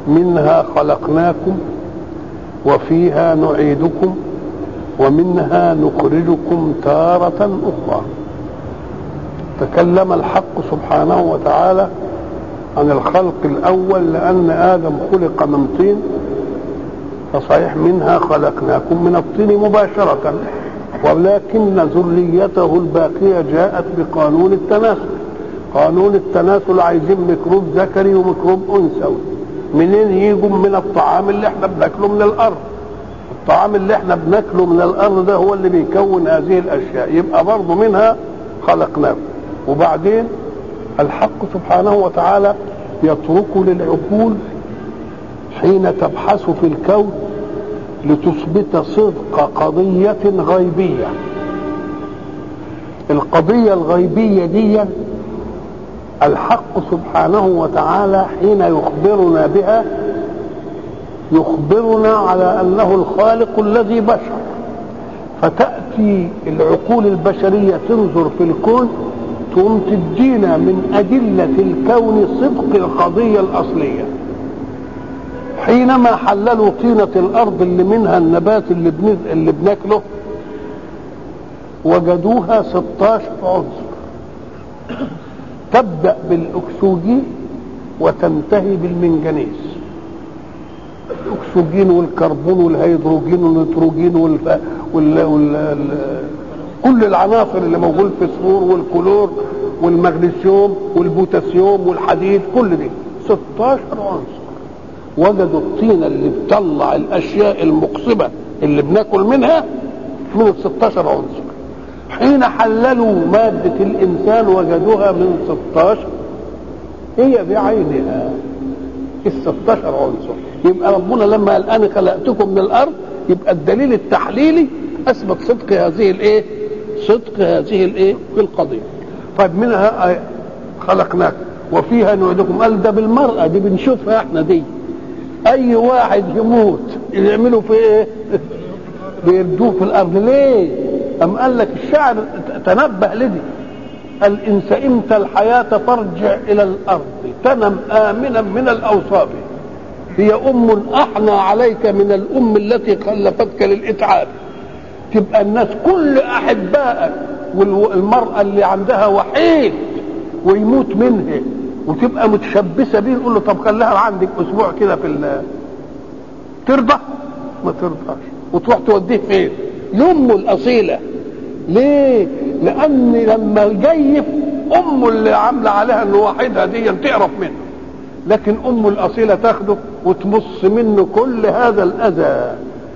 منها خلقناكم وفيها نعيدكم ومنها نخرجكم تارة أخرى تكلم الحق سبحانه وتعالى عن الخلق الأول لأن آدم خلق من طين فصحيح منها خلقناكم من الطين مباشرة ولكن ذريته الباقية جاءت بقانون التناسل قانون التناسل عايزين ميكروب ذكري وميكروب أنثوي منين يجوا من الطعام اللي احنا بناكله من الأرض الطعام اللي احنا بناكله من الأرض ده هو اللي بيكون هذه الأشياء يبقى برضه منها خلقناكم وبعدين الحق سبحانه وتعالى يترك للعقول حين تبحث في الكون لتثبت صدق قضية غيبية القضية الغيبية دي الحق سبحانه وتعالى حين يخبرنا بها يخبرنا على أنه الخالق الذي بشر فتأتي العقول البشرية تنظر في الكون تقوم تدينا من أدلة الكون صدق القضية الأصلية حينما حللوا طينة الأرض اللي منها النبات اللي, بن... اللي بناكله وجدوها 16 عنصر تبدأ بالأكسجين وتنتهي بالمنجنيز الأكسجين والكربون والهيدروجين والنيتروجين والف... وال... وال... ال... كل العناصر اللي موجود في الصور والكلور والمغنيسيوم والبوتاسيوم والحديد كل دي 16 عنصر وجدوا الطينه اللي بتطلع الاشياء المقصبه اللي بناكل منها من ال 16 عنصر حين حللوا ماده الانسان وجدوها من 16 هي بعينها ال 16 عنصر يبقى ربنا لما قال انا خلقتكم من الارض يبقى الدليل التحليلي اثبت صدق هذه الايه صدق هذه الايه القضيه طيب منها خلقناك وفيها نعدكم قال ده بالمرأة دي بنشوفها احنا دي اي واحد يموت يعملوا في ايه بيردوه في الارض ليه ام قال لك الشاعر تنبه لدي قال ان سئمت الحياة فارجع الى الارض تنم امنا من الاوصاف هي ام احنى عليك من الام التي خلفتك للاتعاب تبقى الناس كل احبائك والمراه اللي عندها وحيد ويموت منها وتبقى متشبثه بيه نقول له طب خليها عندك اسبوع كده في ال ترضى ما ترضاش وتروح توديه فين لامه الاصيله ليه لان لما الجيف امه اللي عامله عليها انه وحيدها دي تقرف منه لكن امه الاصيله تاخده وتمص منه كل هذا الاذى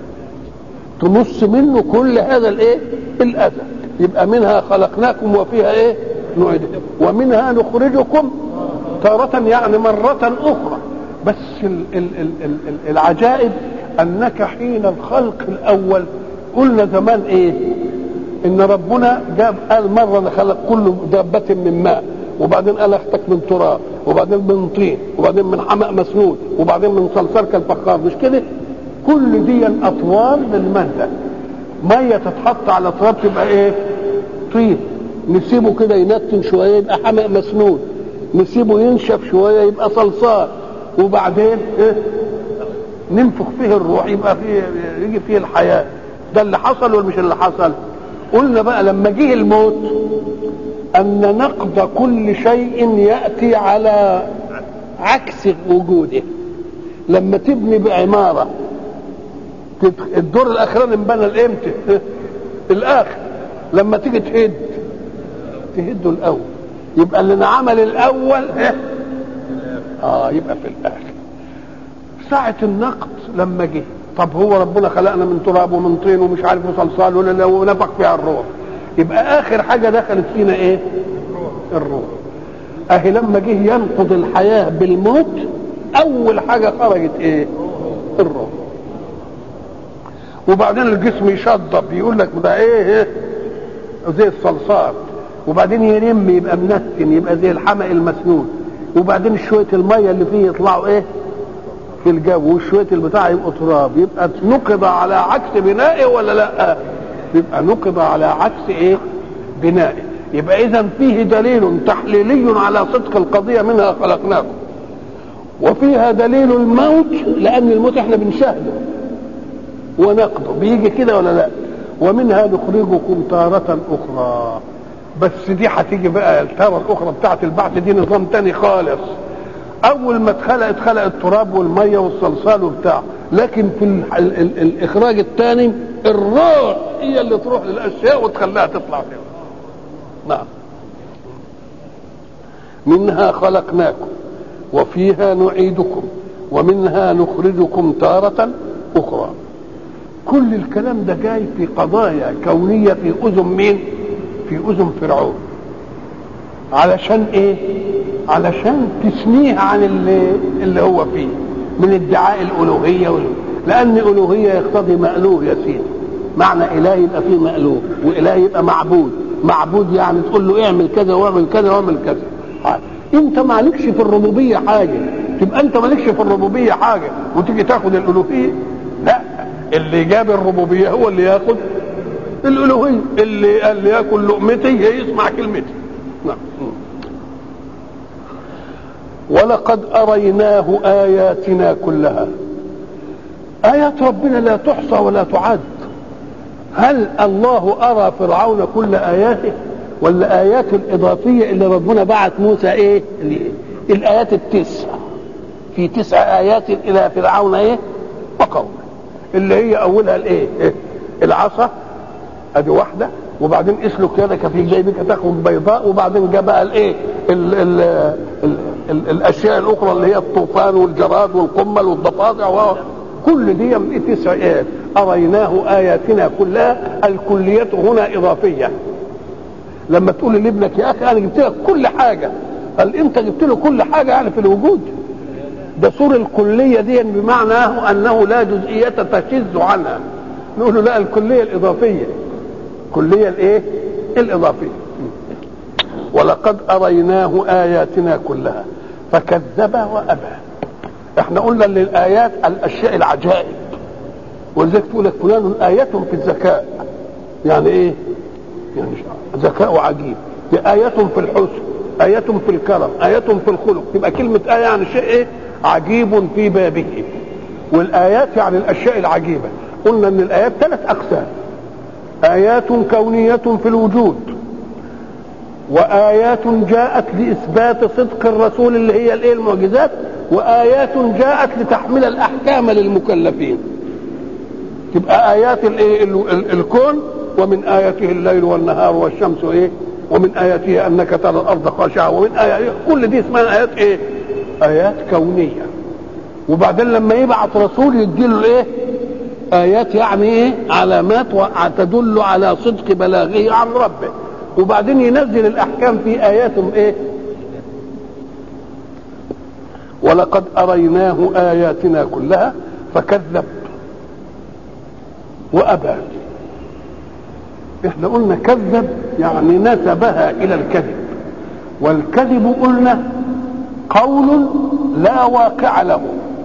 تمص منه كل هذا الايه الاذى يبقى منها خلقناكم وفيها ايه نعيدكم ومنها نخرجكم تارة يعني مرة أخرى بس ال ال ال ال العجائب أنك حين الخلق الأول قلنا زمان إيه إن ربنا جاب قال مرة أنا خلق كل دابة من ماء وبعدين قال اختك من تراب وبعدين من طين وبعدين من حمأ مسنون وبعدين من صلصال كالفخار مش كده كل دي اطوار للماده ميه تتحط على تراب تبقى ايه طين نسيبه كده ينتن شويه يبقى حمأ مسنون نسيبه ينشف شويه يبقى صلصال وبعدين ايه ننفخ فيه الروح يبقى فيه يجي فيه الحياه ده اللي حصل ولا مش اللي حصل قلنا بقى لما جه الموت ان نقض كل شيء ياتي على عكس وجوده لما تبني بعماره الدور الاخراني انبنى الامتى الاخر لما تيجي تهد تهده الاول يبقى اللي انعمل الاول إيه؟ اه يبقى في الاخر ساعة النقد لما جه طب هو ربنا خلقنا من تراب ومن طين ومش عارف وصلصال ولا ونفخ فيها الروح يبقى اخر حاجة دخلت فينا ايه الروح اهي لما جه ينقض الحياة بالموت اول حاجة خرجت ايه الروح وبعدين الجسم يشضب يقول لك ده ايه, إيه؟ زي الصلصال وبعدين يرم يبقى منتن يبقى زي الحمأ المسنون وبعدين شويه الميه اللي فيه يطلعوا ايه في الجو وشويه البتاع يبقوا تراب يبقى نقض على عكس بنائه ولا لا يبقى نقض على عكس ايه بنائه يبقى اذا فيه دليل تحليلي على صدق القضيه منها خلقناكم وفيها دليل الموت لان الموت احنا بنشاهده ونقده بيجي كده ولا لا ومنها نخرجكم تارة أخرى بس دي هتيجي بقى التارة الأخرى بتاعت البعث دي نظام تاني خالص أول ما اتخلق اتخلق التراب والمية والصلصال وبتاع لكن في ال ال ال الإخراج الثاني الروح هي اللي تروح للأشياء وتخليها تطلع فيها نعم منها خلقناكم وفيها نعيدكم ومنها نخرجكم تارة أخرى كل الكلام ده جاي في قضايا كونية في أذن مين في أذن فرعون علشان ايه علشان تثنيه عن اللي, اللي هو فيه من ادعاء الألوهية وال... لأن ألوهية يقتضي مألوه يا سيدي معنى إله يبقى فيه مألوه وإله يبقى معبود معبود يعني تقول له اعمل كذا واعمل كذا واعمل كذا انت مالكش في الربوبية حاجة تبقى انت مالكش في الربوبية حاجة وتيجي تاخد الألوهية لا اللي جاب الربوبيه هو اللي ياخذ الالوهيه اللي قال لي ياكل لقمتي يسمع كلمتي نعم ولقد اريناه اياتنا كلها ايات ربنا لا تحصى ولا تعد هل الله ارى فرعون كل اياته ولا ايات الاضافيه اللي ربنا بعت موسى ايه الايات التسع في تسع ايات الى فرعون ايه وقومه اللي هي اولها الايه إيه؟ العصا ادي واحده وبعدين اسلك يدك في جيبك تاخذ بيضاء وبعدين جاء بقى الايه ال ال ال ال الاشياء الاخرى اللي هي الطوفان والجراد والقمل والضفادع كل دي من تسع ايات اريناه اياتنا كلها الكليه هنا اضافيه لما تقول لابنك يا اخي انا جبت لك كل حاجه قال انت جبت له كل حاجه يعني في الوجود ده صور الكلية دي بمعنى أنه لا جزئية تشذ عنها نقول له لا الكلية الإضافية الكلية الإيه؟ الإضافية ولقد أريناه آياتنا كلها فكذب وأبى احنا قلنا ان الآيات الأشياء العجائب ولذلك تقول لك فلان آية في الذكاء يعني إيه؟ يعني ذكاء عجيب آية في الحسن آية في الكرم آية في الخلق تبقى كلمة آية يعني شيء إيه؟ عجيب في بابه والآيات يعني الأشياء العجيبة قلنا أن الآيات ثلاث أقسام آيات كونية في الوجود وآيات جاءت لإثبات صدق الرسول اللي هي الإيه المعجزات وآيات جاءت لتحمل الأحكام للمكلفين تبقى آيات الإيه الكون ومن آياته الليل والنهار والشمس إيه ومن آياته أنك ترى الأرض خاشعة ومن آياته كل دي اسمها آيات إيه ايات كونيه وبعدين لما يبعث رسول يديله ايه ايات يعني ايه علامات تدل على صدق بلاغه عن ربه وبعدين ينزل الاحكام في ايات ايه ولقد اريناه اياتنا كلها فكذب وابى احنا قلنا كذب يعني نسبها الى الكذب والكذب قلنا قول لا واقع له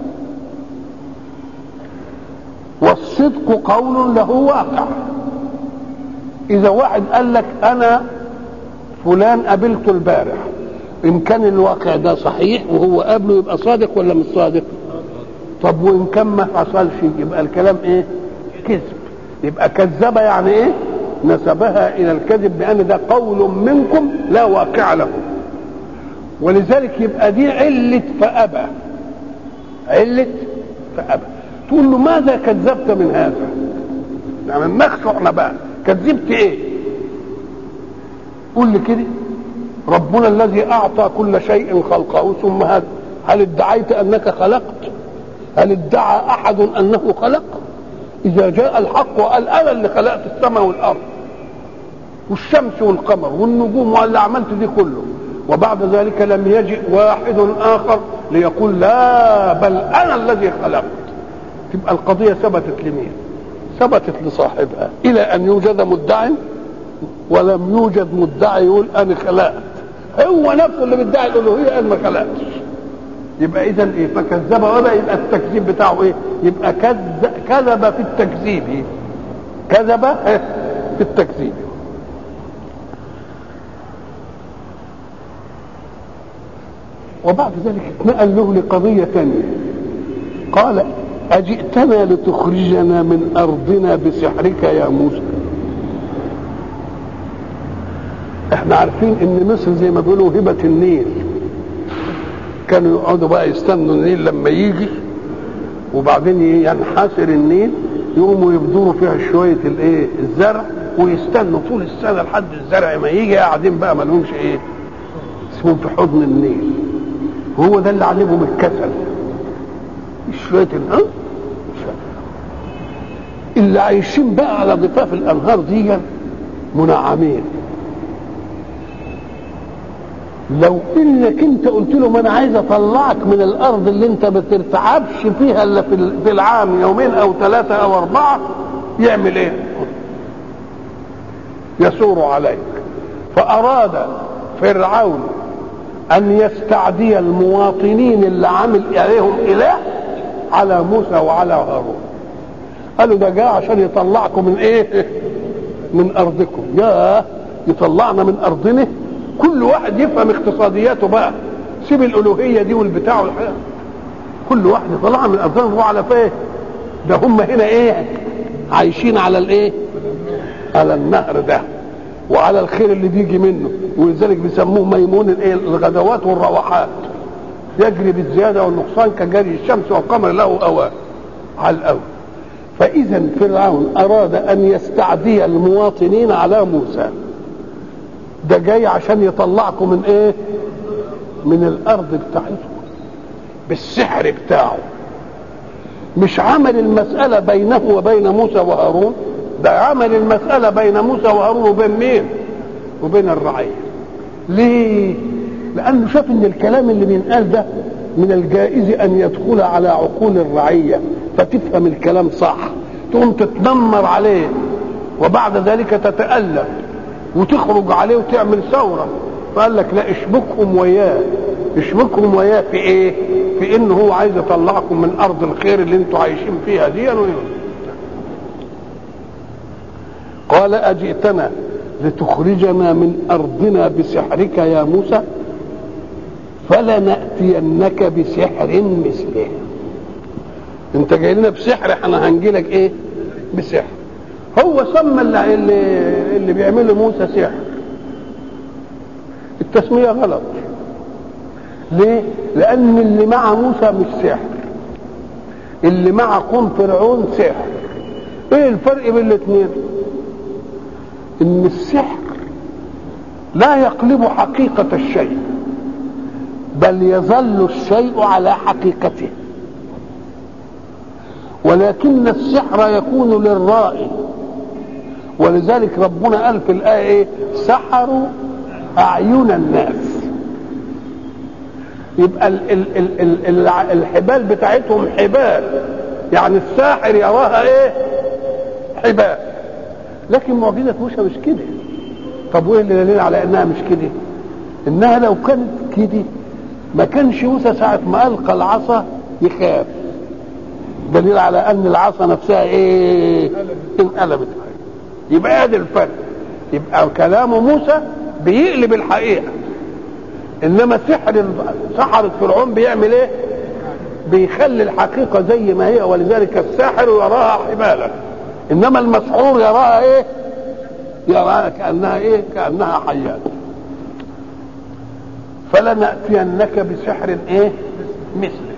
والصدق قول له واقع اذا واحد قال لك انا فلان قابلته البارح ان كان الواقع ده صحيح وهو قابله يبقى صادق ولا مش صادق طب وان كان ما حصلش يبقى الكلام ايه كذب يبقى كذب يعني ايه نسبها الى الكذب بان ده قول منكم لا واقع له ولذلك يبقى دي علة فأبى علة فأبى تقول له ماذا كذبت من هذا يعني نخشعنا بقى كذبت ايه قول لي كده ربنا الذي اعطى كل شيء خلقه ثم هذا هل ادعيت انك خلقت هل ادعى احد انه خلق اذا جاء الحق وقال انا اللي خلقت السماء والارض والشمس والقمر والنجوم واللي عملت دي كله وبعد ذلك لم يجئ واحد اخر ليقول لا بل انا الذي خلقت تبقى القضيه ثبتت لمين ثبتت لصاحبها الى ان يوجد مدع ولم يوجد مدعي يقول انا خلقت هو نفسه اللي بيدعي الالوهيه قال ما خلقتش يبقى اذا ايه فكذب ولا يبقى التكذيب بتاعه ايه يبقى كذب كذب في التكذيب كذب في التكذيب وبعد ذلك اتنقل له لقضية ثانية قال أجئتنا لتخرجنا من أرضنا بسحرك يا موسى احنا عارفين ان مصر زي ما بيقولوا هبة النيل كانوا يقعدوا بقى يستنوا النيل لما يجي وبعدين ينحسر النيل يقوموا يبذروا فيها شوية الايه الزرع ويستنوا طول السنة لحد الزرع ما يجي قاعدين بقى ما لهمش ايه اسمهم في حضن النيل وهو ده اللي علمهم الكسل شوية ها اللي عايشين بقى على ضفاف الانهار دي منعمين لو انك انت قلت له ما انا عايز اطلعك من الارض اللي انت ما بترتعبش فيها الا في العام يومين او ثلاثه او اربعه يعمل ايه؟ يثور عليك فاراد فرعون ان يستعدي المواطنين اللي عامل عليهم اله على موسى وعلى هارون قالوا ده جاء عشان يطلعكم من ايه من ارضكم يا يطلعنا من ارضنا كل واحد يفهم اقتصادياته بقى سيب الالوهيه دي والبتاع والحاجة. كل واحد يطلعنا من ارضنا هو على فين ده هم هنا ايه عايشين على الايه على النهر ده وعلى الخير اللي بيجي منه ولذلك بيسموه ميمون الايه الغدوات والروحات يجري بالزياده والنقصان كجري الشمس والقمر له اوان على الاول فاذا فرعون اراد ان يستعدي المواطنين على موسى ده جاي عشان يطلعكم من ايه من الارض بتاعتكم بالسحر بتاعه مش عمل المسألة بينه وبين موسى وهارون ده عمل المسألة بين موسى وهارون وبين مين وبين الرعية ليه لأنه شاف ان الكلام اللي بينقال ده من الجائز ان يدخل على عقول الرعية فتفهم الكلام صح تقوم تتنمر عليه وبعد ذلك تتألم وتخرج عليه وتعمل ثورة فقال لك لا اشبكهم وياه اشبكهم وياه في ايه في انه هو عايز يطلعكم من ارض الخير اللي انتوا عايشين فيها دي قال اجئتنا لتخرجنا من ارضنا بسحرك يا موسى فلناتينك بسحر مثله انت جاي لنا بسحر احنا هنجي لك ايه بسحر هو سمى اللي, اللي, اللي بيعمله موسى سحر التسمية غلط ليه لان اللي مع موسى مش سحر اللي مع قوم فرعون سحر ايه الفرق بين الاثنين ان السحر لا يقلب حقيقة الشيء بل يظل الشيء على حقيقته ولكن السحر يكون للرائي ولذلك ربنا قال في الآية إيه سحروا أعين الناس يبقى ال ال ال ال ال الحبال بتاعتهم حبال يعني الساحر يراها ايه حبال لكن معجزة موسى مش كده طب وايه اللي دليل على انها مش كده انها لو كانت كده ما كانش موسى ساعة ما ألقى العصا يخاف دليل على ان العصا نفسها ايه انقلبت يبقى ادي الفرق يبقى كلام موسى بيقلب الحقيقه انما سحر سحرة فرعون بيعمل ايه بيخلي الحقيقه زي ما هي ولذلك الساحر يراها حبالا انما المسحور يراها ايه يراها كانها ايه كانها حيات فلناتينك بسحر ايه مثله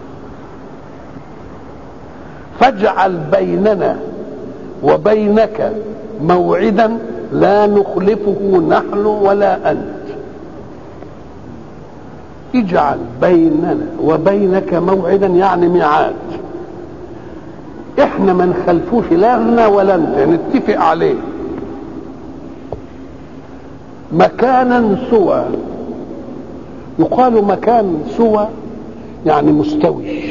فاجعل بيننا وبينك موعدا لا نخلفه نحن ولا انت اجعل بيننا وبينك موعدا يعني ميعاد احنا ما نخلفوش لا لنا ولا انت نتفق عليه مكانا سوى يقال مكان سوى يعني مستوي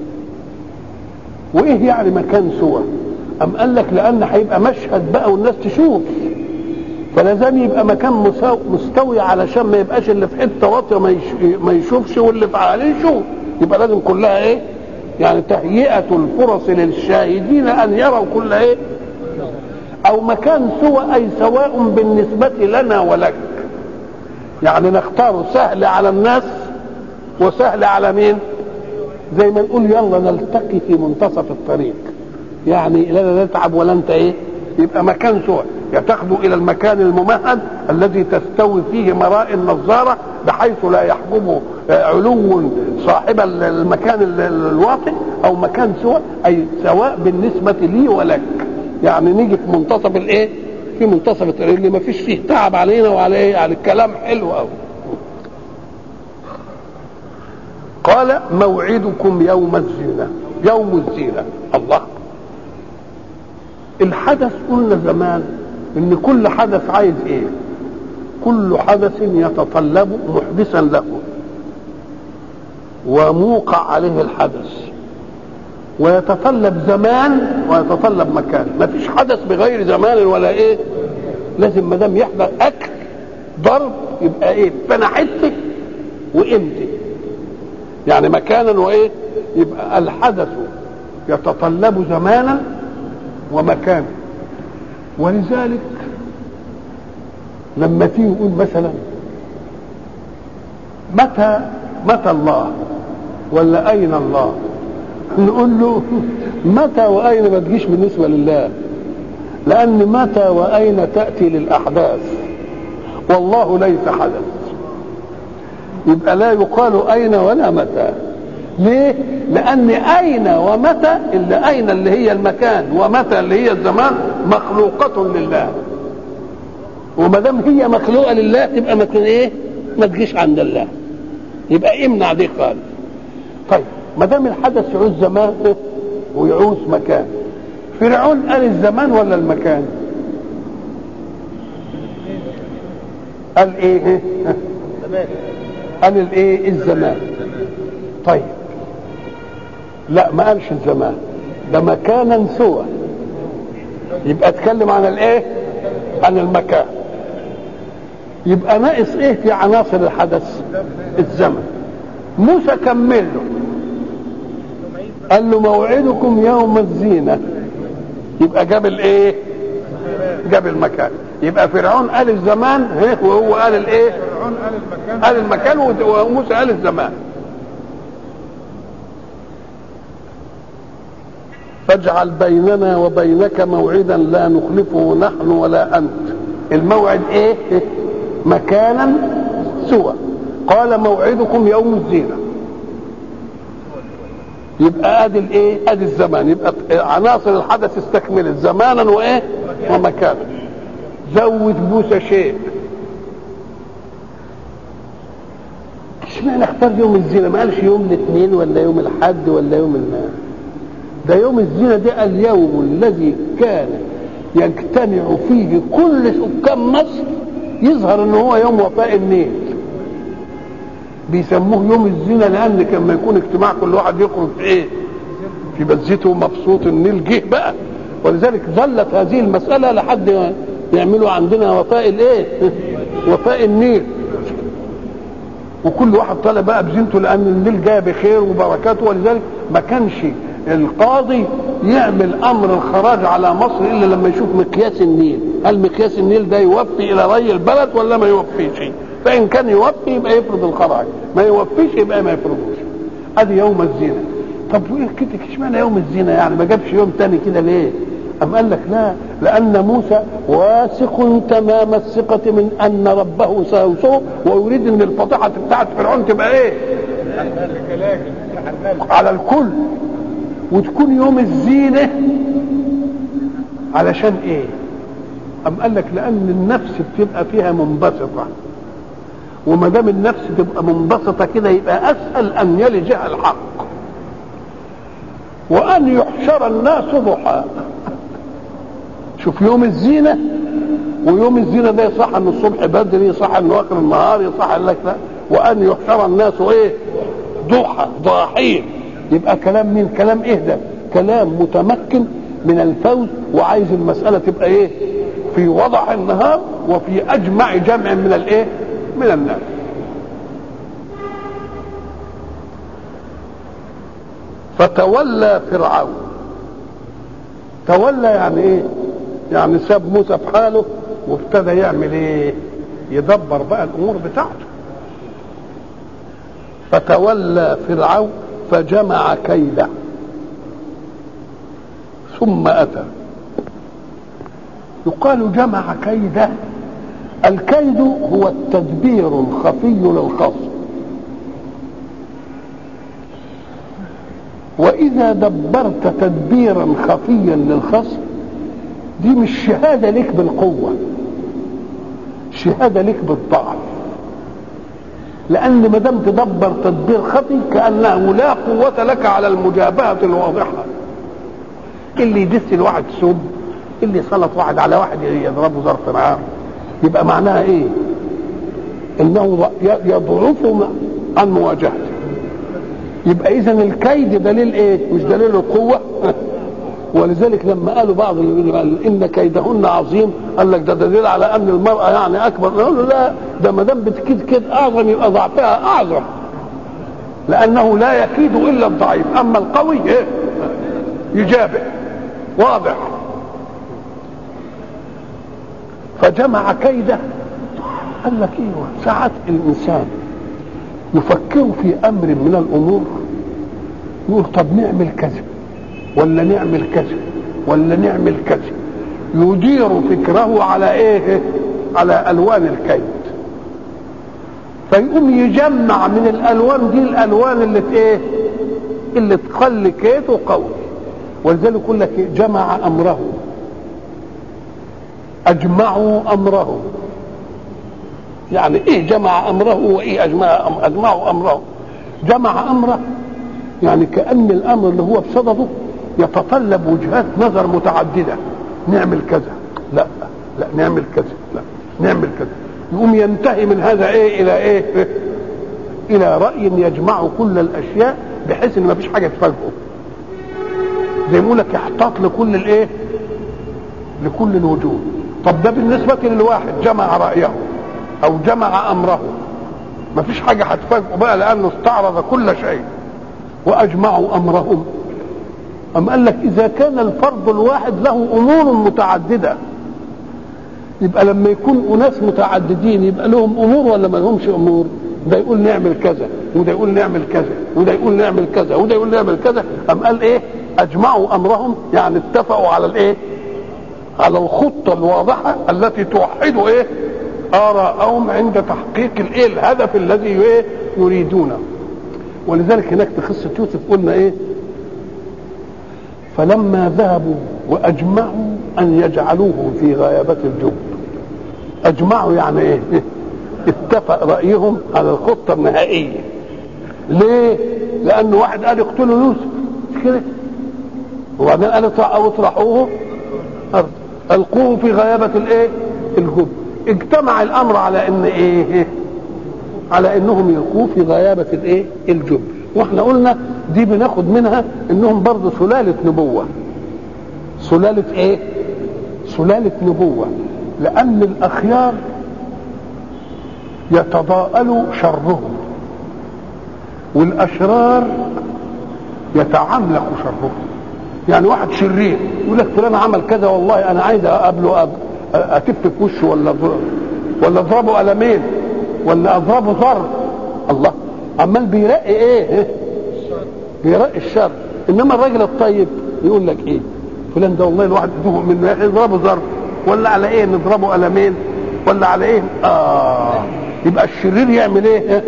وايه يعني مكان سوى ام قال لك لان هيبقى مشهد بقى والناس تشوف فلازم يبقى مكان مستوي علشان ما يبقاش اللي في حته واطيه ما يشوفش واللي في عليه يشوف يبقى لازم كلها ايه يعني تهيئه الفرص للشاهدين ان يروا كل ايه او مكان سوى اي سواء بالنسبه لنا ولك يعني نختار سهل على الناس وسهل على مين زي ما نقول يلا نلتقي في منتصف الطريق يعني لا نتعب ولا انت ايه يبقى مكان سوى تاخذوا الى المكان الممهد الذي تستوي فيه مرائي النظاره بحيث لا يحجبه علو صاحب المكان الواطي او مكان سوى اي سواء بالنسبه لي ولك يعني نيجي في منتصف الايه في منتصف الطريق اللي ما فيش فيه تعب علينا وعلى ايه على الكلام حلو قوي قال موعدكم يوم الزينه يوم الزينه الله الحدث قلنا زمان ان كل حدث عايز ايه كل حدث يتطلب محدثا له وموقع عليه الحدث ويتطلب زمان ويتطلب مكان ما فيش حدث بغير زمان ولا ايه لازم ما دام يحدث اكل ضرب يبقى ايه فانا حته وامتى يعني مكانا وايه يبقى الحدث يتطلب زمانا ومكانا ولذلك لما تيجي يقول مثلا متى متى الله ولا اين الله نقول له متى واين ما تجيش بالنسبه لله لان متى واين تاتي للاحداث والله ليس حدث يبقى لا يقال اين ولا متى ليه لان اين ومتى اللي اين اللي هي المكان ومتى اللي هي الزمان مخلوقه لله وما دام هي مخلوقه لله تبقى ما ايه ما تجيش عند الله يبقى امنع دي خالص طيب ما دام الحدث يعوز زمان ويعوز مكان فرعون قال الزمان ولا المكان قال ايه قال الايه الزمان طيب لا ما قالش الزمان ده مكانا سوى يبقى اتكلم عن الايه عن المكان يبقى ناقص ايه في عناصر الحدث الزمن موسى كمل له قال له موعدكم يوم الزينة يبقى جاب الايه جاب المكان يبقى فرعون قال الزمان وهو قال الايه فرعون قال المكان قال المكان وموسى قال الزمان فاجعل بيننا وبينك موعدا لا نخلفه نحن ولا انت الموعد ايه مكانا سوى قال موعدكم يوم الزينه يبقى ادي الايه ادي الزمان يبقى عناصر الحدث استكملت زمانا وايه ومكانا زود موسى شيء اشمعنى اختار يوم الزينه ما قالش يوم الاثنين ولا يوم الاحد ولا يوم الناس ده يوم الزينه ده اليوم الذي كان يجتمع فيه كل سكان مصر يظهر ان هو يوم وفاء النيل بيسموه يوم الزينه لان كان ما يكون اجتماع كل واحد يخرج في ايه في بزته مبسوط النيل جه بقى ولذلك ظلت هذه المساله لحد ما يعملوا عندنا وفاء الايه وفاء النيل وكل واحد طالع بقى بزينته لان النيل جاي بخير وبركاته ولذلك ما كانش القاضي يعمل امر الخراج على مصر الا لما يشوف مقياس النيل هل مقياس النيل ده يوفي الى ري البلد ولا ما يوفيش فان كان يوفي يبقى يفرض الخراج ما يوفيش يبقى ما يفرضوش ادي يوم الزينه طب وايه كده اشمعنى يوم الزينه يعني ما جابش يوم تاني كده ليه أم قال لك لا لأن موسى واثق تمام الثقة من أن ربه سيوصله ويريد أن الفضيحة بتاعت فرعون تبقى إيه؟ على الكل وتكون يوم الزينة علشان ايه أم قال لك لأن النفس بتبقى فيها منبسطة وما دام النفس تبقى منبسطة كده يبقى أسهل أن يلجها الحق وأن يحشر الناس ضحى شوف يوم الزينة ويوم الزينة ده يصح أن الصبح بدري يصح أن آخر النهار يصح قال لك لا وأن يحشر الناس إيه ضحى ضاحين يبقى كلام مين كلام ايه ده كلام متمكن من الفوز وعايز المسألة تبقى ايه في وضح النهار وفي اجمع جمع من الايه من الناس فتولى فرعون تولى يعني ايه يعني ساب موسى في حاله وابتدى يعمل ايه يدبر بقى الامور بتاعته فتولى فرعون فجمع كيده ثم اتى يقال جمع كيده الكيد هو التدبير الخفي للخصم واذا دبرت تدبيرا خفيا للخصم دي مش شهاده لك بالقوه شهاده لك بالضعف لان ما دام تدبر تدبير خفي كانه لا قوه لك على المجابهه الواضحه اللي يدس الواحد سب اللي يسلط واحد على واحد يضربه ظرف نار يبقى معناها ايه انه يضعفه عن مواجهته يبقى اذا الكيد دليل ايه مش دليل القوه ولذلك لما قالوا بعض اللي قال ان كيدهن عظيم قال لك ده دليل على ان المراه يعني اكبر نقول له لا ده ما دام بتكيد كيد اعظم يبقى ضعفها اعظم لانه لا يكيد الا الضعيف اما القوي ايه يجابه واضح فجمع كيده قال لك ايوه ساعات الانسان يفكر في امر من الامور يقول طب نعمل كذا ولا نعمل كذا ولا نعمل كذا يدير فكره على ايه على الوان الكيد فيقوم يجمع من الالوان دي الالوان اللي ايه اللي تقل كيد وقوي ولذلك يقول لك جمع امره اجمعوا امره يعني ايه جمع امره وايه اجمع اجمعوا امره جمع امره يعني كان الامر اللي هو بصدده يتطلب وجهات نظر متعدده نعمل كذا لا لا نعمل كذا لا نعمل كذا يقوم ينتهي من هذا ايه الى ايه الى راي يجمع كل الاشياء بحيث ان ما فيش حاجه تفاجئه زي ما يقول لك يحتاط لكل الايه لكل الوجوه طب ده بالنسبه للواحد جمع رايه او جمع امره ما فيش حاجه هتفاجئه بقى لانه استعرض كل شيء واجمعوا امرهم أم قال لك إذا كان الفرد الواحد له أمور متعددة يبقى لما يكون أناس متعددين يبقى لهم أمور ولا ما لهمش أمور ده يقول نعمل كذا وده يقول نعمل كذا وده يقول نعمل كذا وده يقول نعمل كذا أم قال إيه أجمعوا أمرهم يعني اتفقوا على الإيه على الخطة الواضحة التي توحد إيه آراءهم عند تحقيق الإيه الهدف الذي إيه يريدونه ولذلك هناك في قصة يوسف قلنا إيه فلما ذهبوا واجمعوا ان يجعلوه في غيابة الجب اجمعوا يعني ايه اتفق رايهم على الخطه النهائيه ليه لان واحد قال اقتلوا يوسف مش كده وبعدين قال او اطرحوه ارض القوه في غيابه الايه الجب اجتمع الامر على ان ايه على انهم يلقوه في غيابه الايه الجب واحنا قلنا دي بناخد منها انهم برضه سلالة نبوة سلالة ايه سلالة نبوة لان الاخيار يتضاءل شرهم والاشرار يتعملق شرهم يعني واحد شرير يقول لك فلان عمل كذا والله انا عايز اقابله اتف في وشه ولا ولا اضربه قلمين ولا اضربه ضرب الله عمال بيرقي ايه بيرقي الشر انما الراجل الطيب يقول لك ايه فلان ده والله الواحد يدوه منه يا اخي اضربه ضرب ولا على ايه نضربه قلمين ولا على ايه اه يبقى الشرير يعمل ايه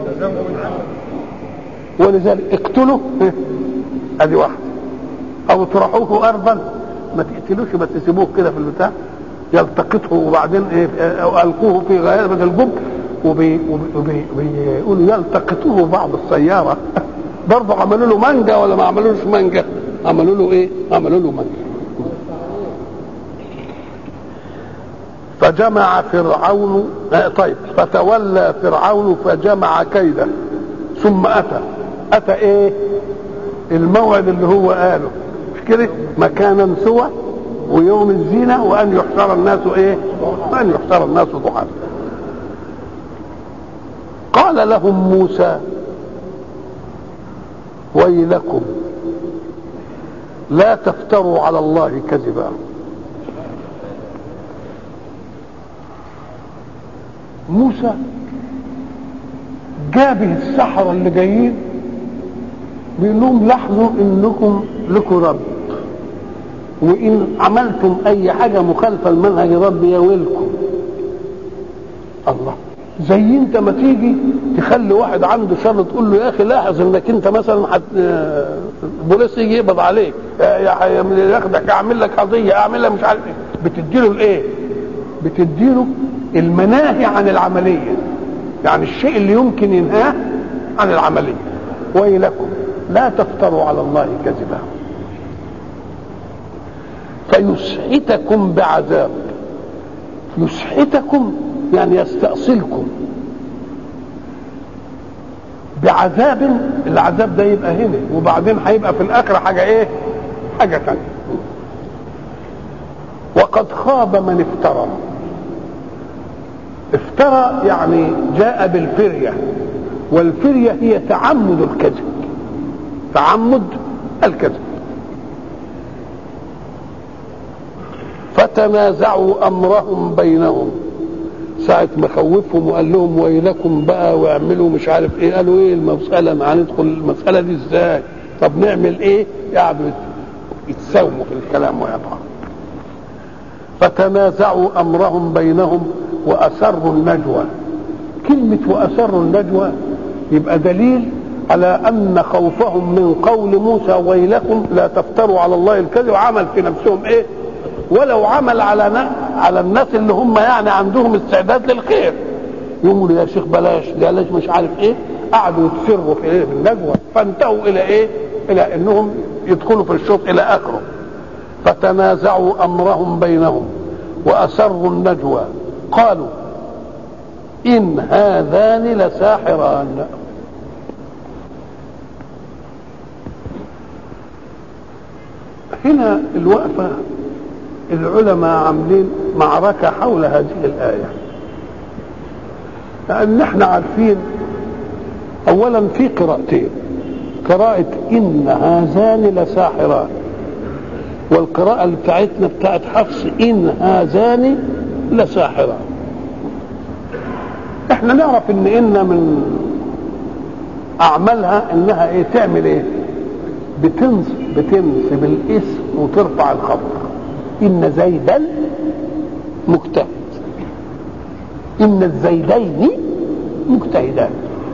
ولذلك اقتلوا ادي واحد او اطرحوه ارضا ما تقتلوش ما تسيبوه كده في البتاع يلتقطه وبعدين ايه القوه في غيابه الجب وبيقولوا يلتقطوه بعض السيارة برضه عملوا له مانجا ولا ما عملوش مانجا عملوا له ايه عملوا له مانجا فجمع فرعون آه طيب فتولى فرعون فجمع كيده ثم اتى اتى ايه الموعد اللي هو قاله مش كده مكانا سوى ويوم الزينه وان يحشر الناس ايه وان يحشر الناس ضحى قال لهم موسى ويلكم لا تفتروا على الله كذبا موسى جابه السحرة اللي جايين بيقول لهم لاحظوا انكم لكم رب وان عملتم اي حاجه مخالفه لمنهج ربي يا ويلكم الله زي انت ما تيجي تخلي واحد عنده شر تقول له يا اخي لاحظ انك انت مثلا حت... البوليس يجي يقبض عليك ياخدك اعمل لك قضيه اعمل لك مش عارف ايه بتديله الايه؟ بتديله المناهي عن العمليه يعني الشيء اللي يمكن ينهاه عن العمليه ويلكم لا تفتروا على الله كذبا فيسحتكم بعذاب يسحتكم يعني يستأصلكم بعذاب العذاب ده يبقى هنا وبعدين هيبقى في الآخرة حاجة إيه؟ حاجة ثانية وقد خاب من افترى افترى يعني جاء بالفرية والفرية هي تعمد الكذب تعمد الكذب فتنازعوا امرهم بينهم ساعة ما خوفهم وقال لهم ويلكم بقى واعملوا مش عارف ايه قالوا ايه المسألة ما هندخل المسألة دي ازاي طب نعمل ايه قعدوا يتساوموا في الكلام ويضعوا فتنازعوا امرهم بينهم واسروا النجوى كلمة واسروا النجوى يبقى دليل على ان خوفهم من قول موسى ويلكم لا تفتروا على الله الكذب عمل في نفسهم ايه ولو عمل على على الناس اللي هم يعني عندهم استعداد للخير يقولوا يا شيخ بلاش بلاش مش عارف ايه قعدوا يتسروا في ايه في النجوى فانتهوا الى ايه الى انهم يدخلوا في الشوط الى اخره فتنازعوا امرهم بينهم واسروا النجوى قالوا ان هذان لساحران هنا الوقفة العلماء عاملين معركة حول هذه الآية لأن احنا عارفين أولا في قراءتين قراءة إن هذان لساحران والقراءة اللي بتاعتنا بتاعت حفص إن هذان لساحران احنا نعرف ان إن من أعمالها إنها إيه تعمل إيه بتنصب بتنصب الاسم وترفع الخبر ان زيدا مجتهد ان الزيدين مجتهدان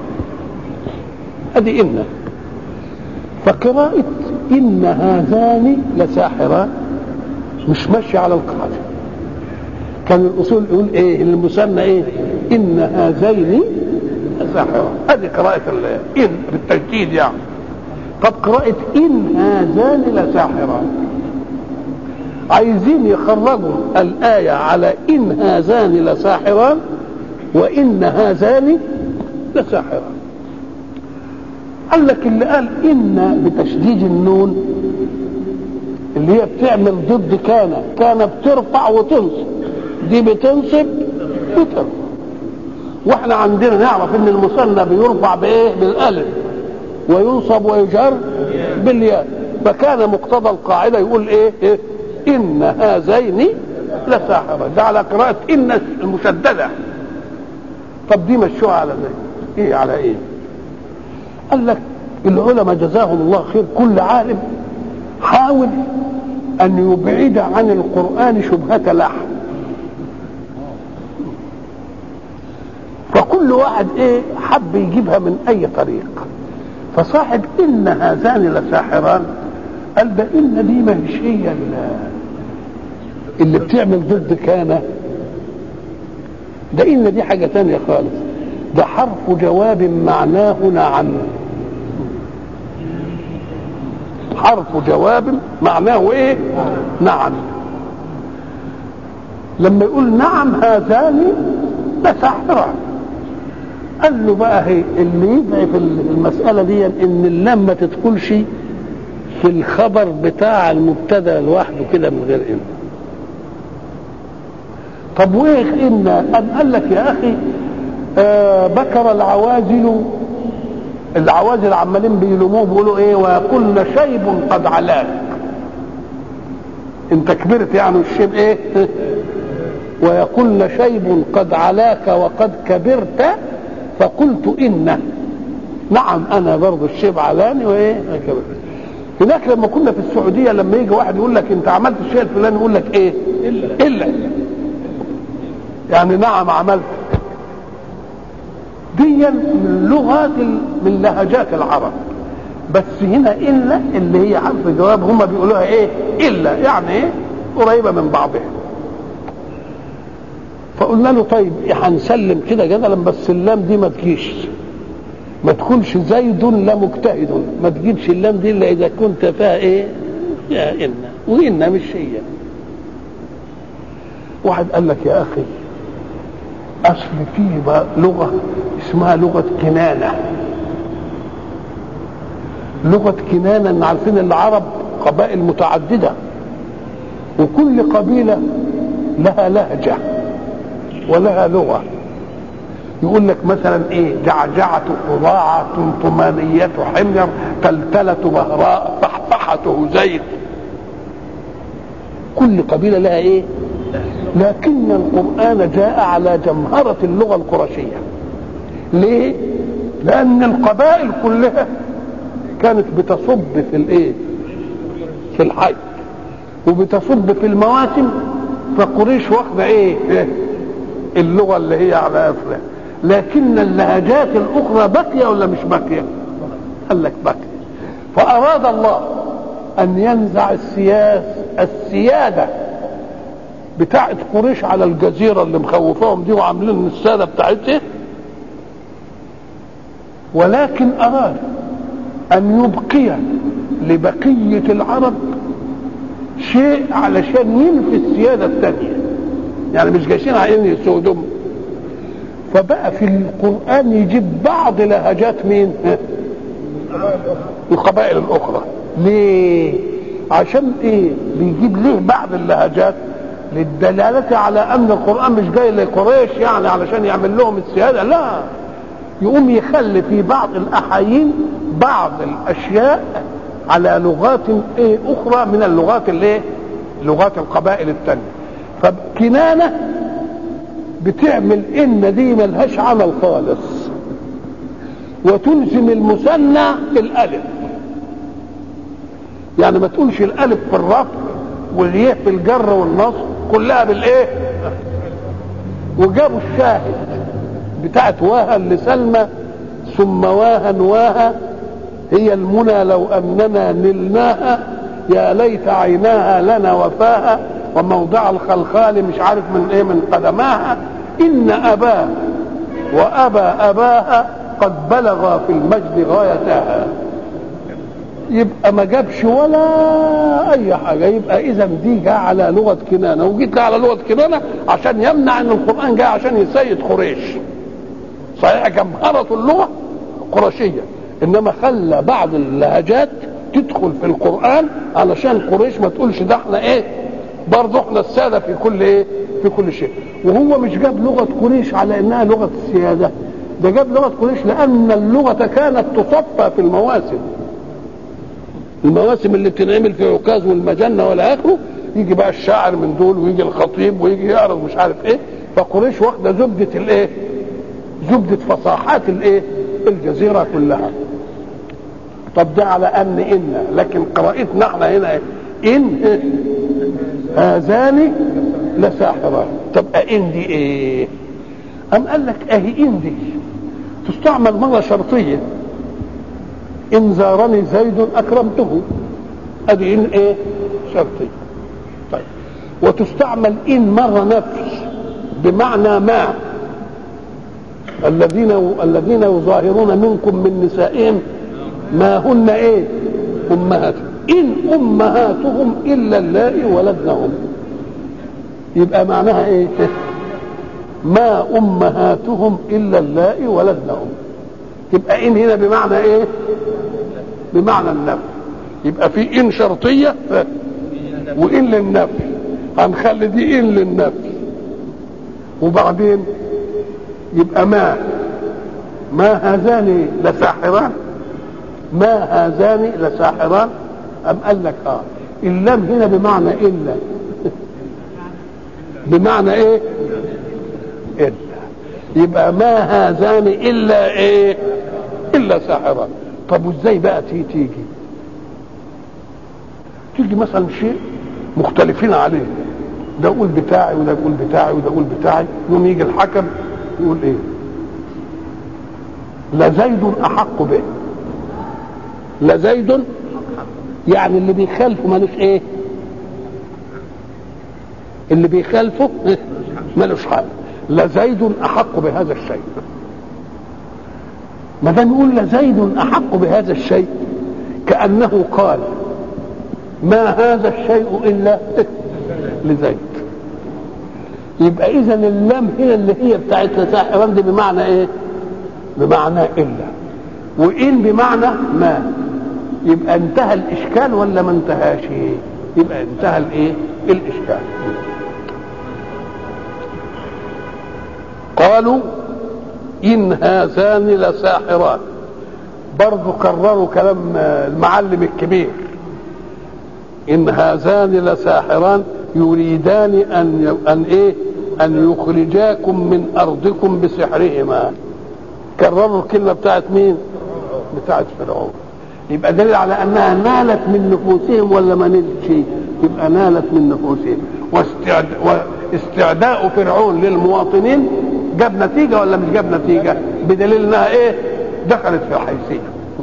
هذه ان فقراءة ان هذان لساحران مش ماشي على القاعدة كان الاصول يقول ايه المثنى ايه ان هذين لساحران هذه قراءة ان بالتجديد يعني طب قراءة إن هذان لساحران عايزين يخرجوا الآية على إن هذان لساحران وإن هذان لساحران قال لك اللي قال إن بتشديد النون اللي هي بتعمل ضد كان كان بترفع وتنصب دي بتنصب وترفع واحنا عندنا نعرف ان المثنى بيرفع بايه بالالف وينصب ويجر بالياء فكان مقتضى القاعدة يقول ايه, إيه؟ إن هذين لساحرة ده على قراءة إن المشددة طب دي مشوها على ايه ايه على ايه قال لك العلماء جزاهم الله خير كل عالم حاول ان يبعد عن القرآن شبهة لحن فكل واحد ايه حب يجيبها من اي طريق فصاحب ان هذان لساحران قال ده ان دي ما هيش هي اللي بتعمل ضد كان ده ان دي حاجه تانية خالص ده حرف جواب معناه نعم حرف جواب معناه ايه نعم لما يقول نعم هذان لساحران قال له بقى هي اللي يضعف المسألة دي ان اللام ما تدخلش في الخبر بتاع المبتدا لوحده كده من غير ان طب وايه ان أم قال لك يا اخي آه بكر العوازل العوازل عمالين بيلوموه بيقولوا ايه وكل شيب قد علاك انت كبرت يعني الشيب ايه ويقولن شيب قد علاك وقد كبرت فقلت إن نعم أنا برضه الشيب علاني وإيه هناك لما كنا في السعودية لما يجي واحد يقول لك أنت عملت الشيء الفلاني يقول لك إيه إلا إلا يعني نعم عملت دي من لغات من لهجات العرب بس هنا الا اللي هي حرف جواب هم بيقولوها ايه الا يعني ايه قريبه من بعضها فقلنا له طيب هنسلم كده جدلا بس اللام دي ما تجيش ما تكونش زيد لا مجتهد ما تجيبش اللام دي الا اذا كنت فيها ايه يا ان وان مش هي واحد قال لك يا اخي اصل في لغه اسمها لغه كنانه لغه كنانه ان عارفين العرب قبائل متعدده وكل قبيله لها لهجه ولها لغه يقول لك مثلا ايه جعجعة قضاعة طمانية حمير تلتلة بهراء فحفحته زيت كل قبيلة لها ايه لكن القرآن جاء على جمهرة اللغة القرشية ليه لأن القبائل كلها كانت بتصب في الايه في الحج وبتصب في المواسم فقريش واخده ايه اللغه اللي هي على افلام لكن اللهجات الاخرى باقيه ولا مش باقيه قال لك باقيه فاراد الله ان ينزع السياس السياده بتاعت قريش على الجزيره اللي مخوفاهم دي وعاملين الساده بتاعتها ولكن اراد ان يبقي لبقيه العرب شيء علشان ينفي السياده الثانيه يعني مش جايين عايزين يسودهم فبقى في القرآن يجيب بعض لهجات مين؟ القبائل الأخرى ليه؟ عشان إيه؟ بيجيب ليه بعض اللهجات؟ للدلالة على أن القرآن مش جاي لقريش يعني علشان يعمل لهم السيادة لا يقوم يخلي في بعض الأحايين بعض الأشياء على لغات إيه أخرى من اللغات اللي لغات القبائل الثانية فكنانة بتعمل ان دي ملهاش عمل خالص وتلزم المثنى الالف يعني ما تقولش الالف في الرفع والياء في الجر والنصب كلها بالايه وجابوا الشاهد بتاعت واها لسلمى ثم واها واها هي المنى لو اننا نلناها يا ليت عيناها لنا وفاها وموضع الخلخال مش عارف من ايه من قدماها ان اباه وابا اباها قد بلغا في المجد غايتها يبقى ما جابش ولا اي حاجه يبقى اذا دي جاء على لغه كنانه وجيت لها على لغه كنانه عشان يمنع ان القران جاء عشان يسيد قريش صحيح جمهره اللغه قرشيه انما خلى بعض اللهجات تدخل في القران علشان قريش ما تقولش ده احنا ايه برضه احنا الساده في كل ايه في كل شيء وهو مش جاب لغه قريش على انها لغه السياده ده جاب لغه قريش لان اللغه كانت تصفى في المواسم المواسم اللي بتنعمل في عكاظ والمجنه ولا اخره يجي بقى الشاعر من دول ويجي الخطيب ويجي يعرض مش عارف ايه فقريش واخده زبده الايه زبده فصاحات الايه الجزيره كلها طب ده على ان ان لكن قراءتنا احنا هنا إيه؟ ان هذان لساحران طب ان دي ايه ام قال لك اهي ان دي تستعمل مره شرطيه ان زارني زيد اكرمته ادي ان ايه شرطيه طيب وتستعمل ان مره نفي بمعنى ما الذين الذين يظاهرون منكم من نسائهم ما هن ايه امهاتهم ان امهاتهم الا اللائي ولدنهم يبقى معناها ايه ما امهاتهم الا اللائي ولدنهم تبقى ان هنا بمعنى ايه بمعنى النفي يبقى في ان شرطيه وان للنفي هنخلي دي ان للنفي وبعدين يبقى ما ما هذان لساحران ما هذان لساحران أم قال لك اه اللام هنا بمعنى إلا بمعنى إيه؟ إلا يبقى ما هذان الا ايه الا ساحران طب وازاي بقى تيجي تيجي تيجي مثلا شيء مختلفين عليه ده يقول بتاعي وده يقول بتاعي وده يقول بتاعي يوم يجي الحكم يقول ايه لزيد احق به لزيد يعني اللي بيخالفه ملوش ايه اللي بيخالفه ملوش حق لزيد احق بهذا الشيء ما دام يقول لزيد احق بهذا الشيء كانه قال ما هذا الشيء الا لزيد يبقى اذا اللام هنا اللي هي بتاعت ساحران دي بمعنى ايه بمعنى الا وان بمعنى ما يبقى انتهى الاشكال ولا ما انتهاش يبقى انتهى الايه الاشكال قالوا ان هذان لساحران برضو كرروا كلام المعلم الكبير ان هذان لساحران يريدان ان ان ايه ان يخرجاكم من ارضكم بسحرهما كرروا الكلمه بتاعت مين بتاعت فرعون يبقى دليل على انها نالت من نفوسهم ولا ما نالتش يبقى نالت من نفوسهم واستعد... واستعداء فرعون للمواطنين جاب نتيجه ولا مش جاب نتيجه بدليل انها ايه دخلت في حيثيه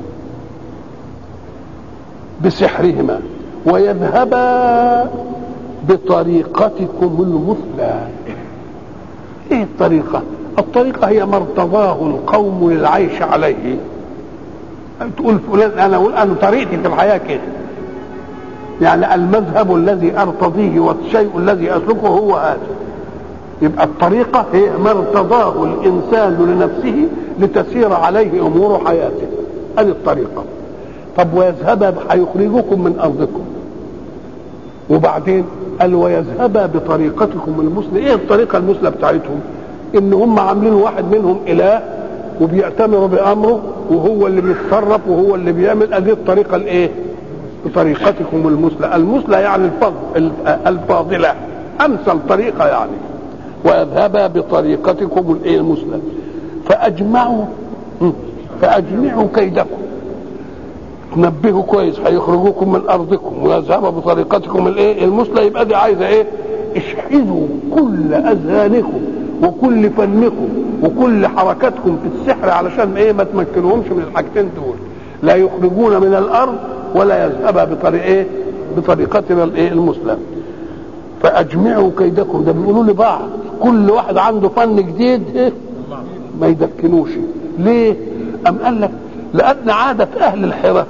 بسحرهما ويذهبا بطريقتكم المثلى ايه الطريقه الطريقه هي ما ارتضاه القوم للعيش عليه تقول فلان انا اقول انا طريقتي في الحياه كده يعني المذهب الذي ارتضيه والشيء الذي اسلكه هو هذا يبقى الطريقه هي ما ارتضاه الانسان لنفسه لتسير عليه امور حياته هذه الطريقه طب ويذهب هيخرجكم من ارضكم وبعدين قال ويذهب بطريقتكم المثلى ايه الطريقه المثلى بتاعتهم ان هم عاملين واحد منهم اله وبيأتمروا بامره وهو اللي بيتصرف وهو اللي بيعمل ادي الطريقه الايه بطريقتكم المثلى المثلى يعني الفضل الفاضله امثل طريقه يعني ويذهب بطريقتكم الايه المثلى فاجمعوا فاجمعوا كيدكم تنبهوا كويس هيخرجوكم من ارضكم ويذهب بطريقتكم الايه المثلى يبقى دي عايزه ايه اشحذوا كل اذهانكم وكل فنكم وكل حركاتكم في السحر علشان ايه ما تمكنهمش من الحاجتين دول لا يخرجون من الارض ولا يذهب بطريق ايه بطريقتنا الايه المثلى فاجمعوا كيدكم ده بيقولوا لبعض كل واحد عنده فن جديد إيه؟ ما يدكنوش ليه ام قال لك لان عاده اهل الحرف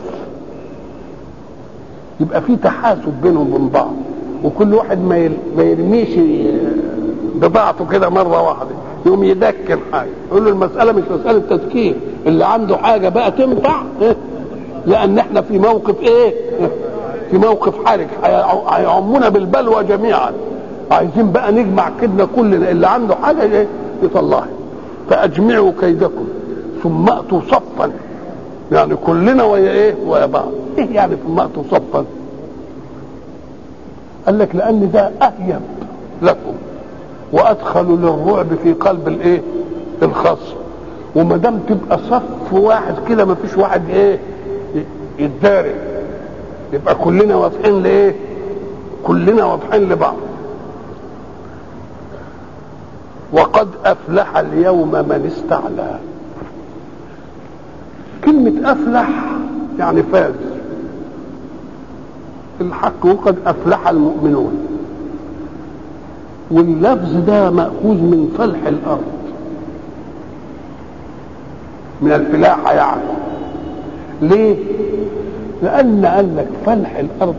يبقى في تحاسب بينهم وبين بعض وكل واحد ما ما يرميش بضاعته كده مره واحده يقوم يدكن حاجه يقول له المساله مش مساله تدكين اللي عنده حاجه بقى تنفع لان احنا في موقف ايه في موقف حرج هيعمونا بالبلوى جميعا عايزين بقى نجمع كدنا كلنا اللي عنده حاجه ايه يطلعها فاجمعوا كيدكم ثم اتوا صفا يعني كلنا ويا ايه ويا بعض ايه يعني ثم اتوا صفا قال لك لان ده اهيب لكم وادخلوا للرعب في قلب الايه الخصم وما دام تبقى صف واحد كده ما فيش واحد ايه يتداري يبقى كلنا واضحين لايه كلنا واضحين لبعض وقد افلح اليوم من استعلى كلمة أفلح يعني فاز الحق وقد أفلح المؤمنون واللفظ ده مأخوذ من فلح الأرض من الفلاحة يعني ليه؟ لأن قال لك فلح الأرض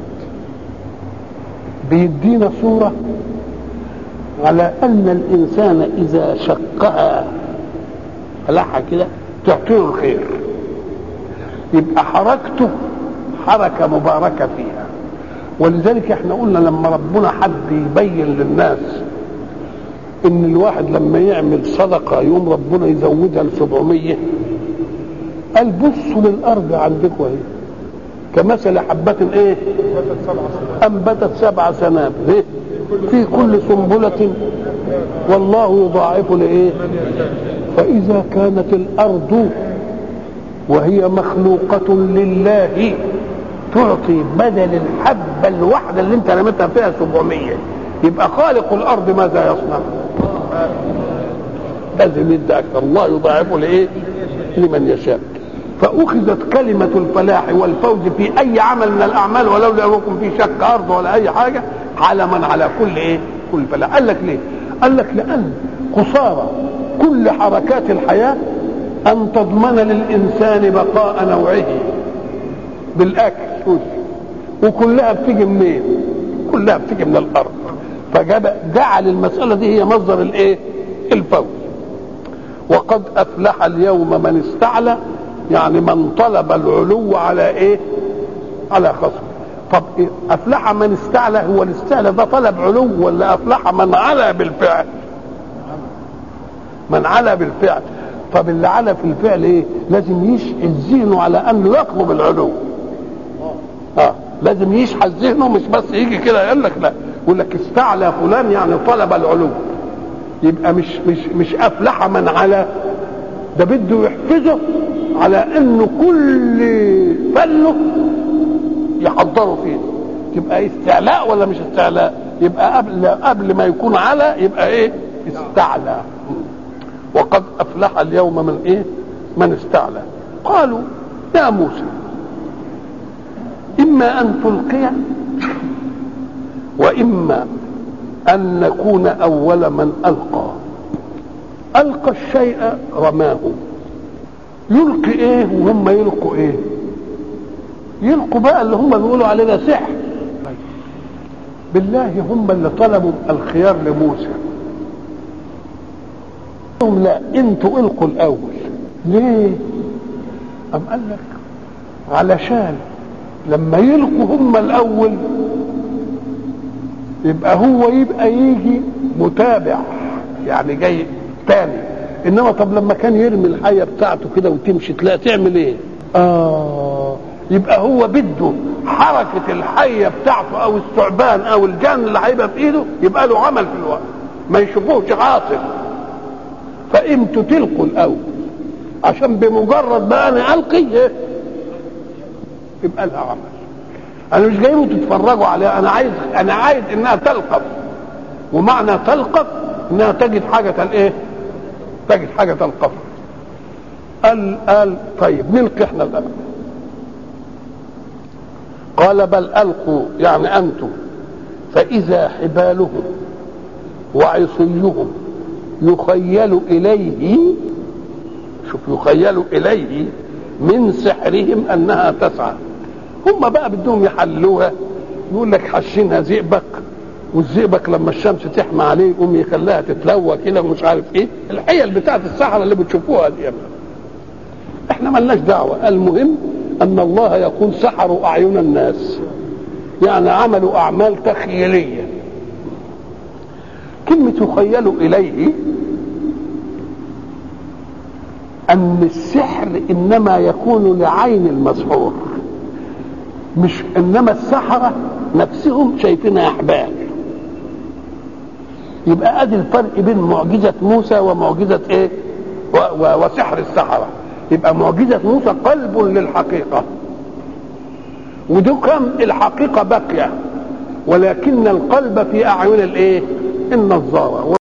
بيدينا صورة على أن الإنسان إذا شقها فلحها كده تعطيه الخير يبقى حركته حركة مباركة فيها ولذلك احنا قلنا لما ربنا حب يبين للناس ان الواحد لما يعمل صدقة يوم ربنا يزودها ل 700 قال بصوا للارض عندكم اهي كمثل حبة ايه انبتت سبع سنابل إيه؟ في كل سنبلة والله يضاعف لايه فاذا كانت الارض وهي مخلوقة لله تعطي بدل الحبة الواحدة اللي انت رميتها فيها 700 يبقى خالق الارض ماذا يصنع؟ لازم يدي اكثر الله يضاعفه لايه؟ لمن يشاء فاخذت كلمة الفلاح والفوز في اي عمل من الاعمال ولو لم يكن في شق ارض ولا اي حاجة علما على كل ايه؟ كل فلاح قال لك ليه؟ قال لك لان قصارى كل حركات الحياة أن تضمن للإنسان بقاء نوعه بالأكل وكلها بتيجي منين؟ كلها بتيجي من الأرض فجعل المسألة دي هي مصدر الإيه؟ الفوز وقد أفلح اليوم من استعلى يعني من طلب العلو على إيه؟ على خصمه طب إيه؟ أفلح من استعلى هو الاستعلى ده طلب علو ولا أفلح من علا بالفعل؟ من علا بالفعل طب اللي علا في الفعل ايه لازم يشحذ ذهنه على انه يطلب العلو اه لازم يشحذ ذهنه مش بس يجي كده يقول لك لا يقول لك استعلى فلان يعني طلب العلو يبقى مش مش مش افلح من علا ده بده يحفزه على انه كل فله يحضره فيه يبقى استعلاء ولا مش استعلاء يبقى قبل قبل ما يكون على يبقى ايه استعلى وقد افلح اليوم من ايه من استعلى قالوا يا موسى اما ان تلقي واما ان نكون اول من القى القى الشيء رماه يلقي ايه وهم يلقوا ايه يلقوا بقى اللي هم بيقولوا عليه ده سحر بالله هم اللي طلبوا الخيار لموسى لهم لا انتوا القوا الاول ليه ام قال لك علشان لما يلقوا هم الاول يبقى هو يبقى يجي متابع يعني جاي تاني انما طب لما كان يرمي الحيه بتاعته كده وتمشي تلاقي تعمل ايه اه يبقى هو بده حركه الحيه بتاعته او الثعبان او الجان اللي هيبقى في ايده يبقى له عمل في الوقت ما يشوفوش عاصف فامتوا تلقوا الاول عشان بمجرد ما انا القي يبقى لها عمل انا مش جايبه تتفرجوا عليها انا عايز انا عايز انها تلقف ومعنى تلقف انها تجد حاجه الايه تجد حاجه تلقف قال قال طيب نلقي احنا الان قال بل القوا يعني انتم فاذا حبالهم وعصيهم يخيل اليه شوف يخيل اليه من سحرهم انها تسعى هم بقى بدهم يحلوها يقول لك حشينها زئبق والزئبق لما الشمس تحمى عليه يقوم يخليها تتلوى كده ومش عارف ايه الحيل بتاعت السحرة اللي بتشوفوها دي احنا ملناش دعوة المهم ان الله يقول سحروا اعين الناس يعني عملوا اعمال تخيليه كلمة يخيل إليه أن السحر إنما يكون لعين المسحور مش إنما السحرة نفسهم شايفينها أحبال يبقى ادي الفرق بين معجزة موسى ومعجزة ايه و و وسحر السحرة يبقى معجزة موسى قلب للحقيقة ودكم الحقيقة باقية ولكن القلب في أعين الايه النظارة